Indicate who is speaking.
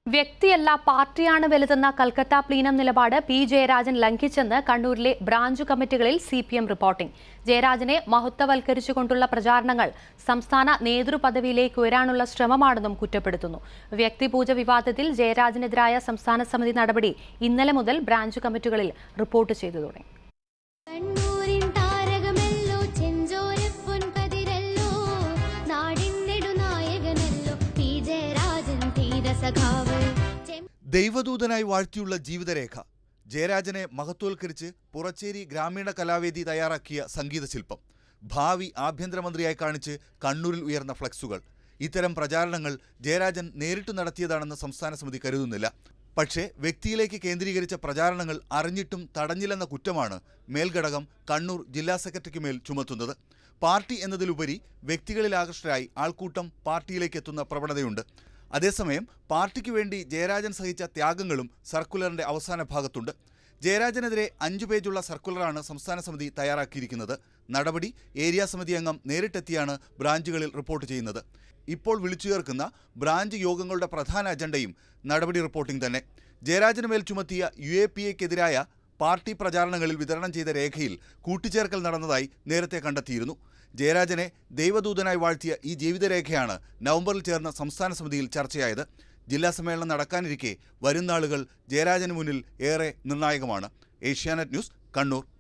Speaker 1: വ്യക്തിയല്ല പാർട്ടിയാണ് വലുതെന്ന കൽക്കത്ത പ്ലീനം നിലപാട് പി ജയരാജൻ ലംഘിച്ചെന്ന് കണ്ണൂരിലെ ബ്രാഞ്ച് കമ്മിറ്റികളിൽ സി പി എം റിപ്പോർട്ടിംഗ് ജയരാജനെ മഹത്വവൽക്കരിച്ചുകൊണ്ടുള്ള പ്രചാരണങ്ങൾ സംസ്ഥാന നേതൃപദവിയിലേക്ക് ഉയരാനുള്ള ശ്രമമാണെന്നും കുറ്റപ്പെടുത്തുന്നു വ്യക്തിപൂജ വിവാദത്തിൽ ജയരാജനെതിരായ സംസ്ഥാന സമിതി നടപടി ഇന്നലെ മുതൽ ബ്രാഞ്ച് കമ്മിറ്റികളിൽ റിപ്പോർട്ട് ചെയ്തു തുടങ്ങി
Speaker 2: കണ്ണൂരിൻ താരകമല്ലോ ചെഞ്ചോരപ്പൊൻ കതിരല്ലോ നാടിൻ നെടുനായകനല്ലോ പി ജയരാജൻ ധീരസഖാവ് ചെം
Speaker 3: ദൈവദൂതനായി വാഴ്ത്തിയുള്ള ജീവിതരേഖ ജയരാജനെ മഹത്വവൽക്കരിച്ച് പുറച്ചേരി ഗ്രാമീണ കലാവേദി തയ്യാറാക്കിയ സംഗീത ശില്പം ഭാവി ആഭ്യന്തരമന്ത്രിയായി കാണിച്ച് കണ്ണൂരിൽ ഉയർന്ന ഫ്ലക്സുകൾ ഇത്തരം പ്രചാരണങ്ങൾ ജയരാജൻ നേരിട്ട് നടത്തിയതാണെന്ന് സംസ്ഥാന സമിതി കരുതുന്നില്ല പക്ഷേ വ്യക്തിയിലേക്ക് കേന്ദ്രീകരിച്ച പ്രചാരണങ്ങൾ അറിഞ്ഞിട്ടും തടഞ്ഞില്ലെന്ന കുറ്റമാണ് മേൽഘടകം കണ്ണൂർ ജില്ലാ സെക്രട്ടറിക്ക് മേൽ ചുമത്തുന്നത് പാർട്ടി എന്നതിലുപരി വ്യക്തികളിൽ ആകൃഷ്ടരായി ആൾക്കൂട്ടം പാർട്ടിയിലേക്ക് എത്തുന്ന പ്രവണതയുണ്ട് അതേസമയം പാർട്ടിക്ക് വേണ്ടി ജയരാജൻ സഹിച്ച ത്യാഗങ്ങളും സർക്കുലറിന്റെ അവസാന ഭാഗത്തുണ്ട് ജയരാജനെതിരെ അഞ്ചു പേജുള്ള സർക്കുലറാണ് സംസ്ഥാന സമിതി തയ്യാറാക്കിയിരിക്കുന്നത് നടപടി ഏരിയ സമിതി അംഗം നേരിട്ടെത്തിയാണ് ബ്രാഞ്ചുകളിൽ റിപ്പോർട്ട് ചെയ്യുന്നത് ഇപ്പോൾ വിളിച്ചു ചേർക്കുന്ന ബ്രാഞ്ച് യോഗങ്ങളുടെ പ്രധാന അജണ്ടയും നടപടി റിപ്പോർട്ടിംഗ് തന്നെ ജയരാജന് മേൽ ചുമത്തിയ യു എ പി എക്കെതിരായ പാർട്ടി പ്രചാരണങ്ങളിൽ വിതരണം ചെയ്ത രേഖയിൽ കൂട്ടിച്ചേർക്കൽ നടന്നതായി നേരത്തെ കണ്ടെത്തിയിരുന്നു ജയരാജനെ ദൈവദൂതനായി വാഴ്ത്തിയ ഈ ജീവിതരേഖയാണ് നവംബറിൽ ചേർന്ന സംസ്ഥാന സമിതിയിൽ ചർച്ചയായത് ജില്ലാ സമ്മേളനം നടക്കാനിരിക്കെ വരുന്ന നാളുകൾ ജയരാജന് മുന്നിൽ ഏറെ നിർണായകമാണ് ഏഷ്യാനെറ്റ് ന്യൂസ് കണ്ണൂർ